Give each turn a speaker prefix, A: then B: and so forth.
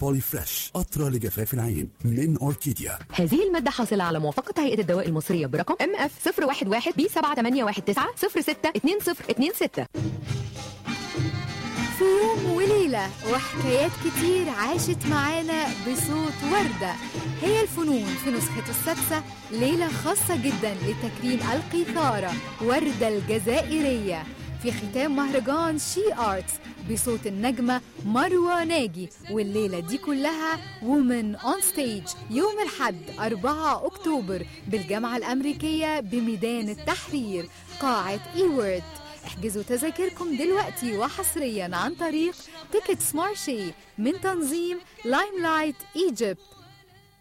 A: بولي فريش قطرة لجفاف العين من أوركيديا
B: هذه المادة حاصلة على موافقة هيئة الدواء المصرية برقم ام اف 011 بي 7819 062026
C: في يوم وليلة وحكايات كتير عاشت معانا بصوت وردة هي الفنون في نسخة السادسة ليلة خاصة جدا لتكريم القيثارة وردة الجزائرية في ختام مهرجان شي آرتس بصوت النجمة مروة ناجي والليلة دي كلها وومن اون ستيج يوم الحد 4 أكتوبر بالجامعة الأمريكية بميدان التحرير قاعة إيورد احجزوا تذاكركم دلوقتي وحصريا عن طريق تيكتس مارشي من تنظيم لايم لايت ايجيبت